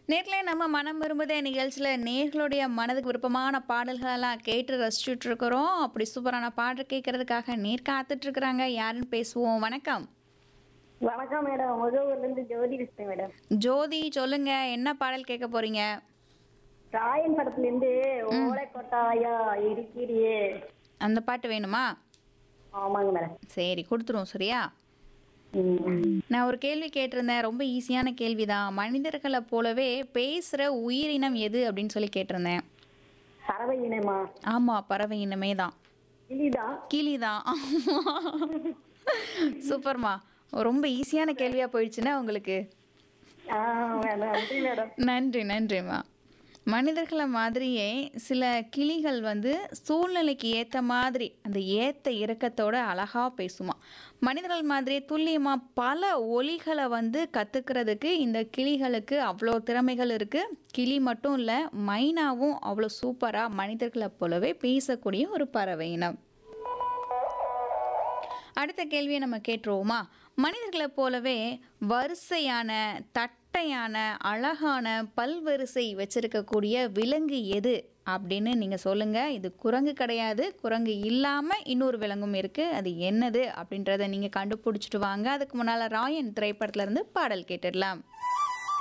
நேர்ல நம்ம மனம் விரும்புதே நிகழ்ச்சியில் நேர்களுடைய மனதுக்கு விருப்பமான பாடல்களெல்லாம் கேட்டு ரசிச்சுட்டு இருக்கிறோம் அப்படி சூப்பரான பாடல் கேட்கறதுக்காக நேர் காத்துட்டு இருக்கிறாங்க யாருன்னு பேசுவோம் வணக்கம் வணக்கம் மேடம் முகவூர்ல இருந்து ஜோதி பேசுறேன் மேடம் ஜோதி சொல்லுங்க என்ன பாடல் கேட்க போறீங்க ராயன் படத்துல இருந்து ஓலை கொட்டாயா இருக்கிறியே அந்த பாட்டு வேணுமா ஆமாங்க மேடம் சரி கொடுத்துருவோம் சரியா ம். நான் ஒரு கேள்வி கேட்டிருந்தேன் ரொம்ப ஈஸியான கேள்விதான் மனிதர்களை போலவே பேசுகிற உயிரினம் எது அப்படின்னு சொல்லி கேட்டிருந்தேன் பறவை இனமா ஆமாம் பறவை இனமே தான் கிளிதான் கிளி தான் சூப்பர்மா ரொம்ப ஈஸியான கேள்வியாக போயிடுச்சுன்னா உங்களுக்கு ஆ மேடம் நன்றி மேடம் நன்றி நன்றிம்மா மனிதர்களை மாதிரியே சில கிளிகள் வந்து சூழ்நிலைக்கு ஏற்ற மாதிரி அந்த ஏத்த இறக்கத்தோட அழகாக பேசுமா மனிதர்கள் மாதிரியே துல்லியமாக பல ஒலிகளை வந்து கற்றுக்கிறதுக்கு இந்த கிளிகளுக்கு அவ்வளோ திறமைகள் இருக்குது கிளி மட்டும் இல்லை மைனாவும் அவ்வளோ சூப்பராக மனிதர்களை போலவே பேசக்கூடிய ஒரு பறவை இனம் அடுத்த கேள்வியை நம்ம கேட்டுருவோமா மனிதர்களைப் போலவே வரிசையான தட்டையான அழகான பல்வரிசை வச்சிருக்கக்கூடிய விலங்கு எது அப்படின்னு நீங்கள் சொல்லுங்கள் இது குரங்கு கிடையாது குரங்கு இல்லாமல் இன்னொரு விலங்கும் இருக்குது அது என்னது அப்படின்றத நீங்கள் கண்டுபிடிச்சிட்டு வாங்க அதுக்கு முன்னால் ராயன் திரைப்படத்துல இருந்து பாடல் கேட்டுடலாம்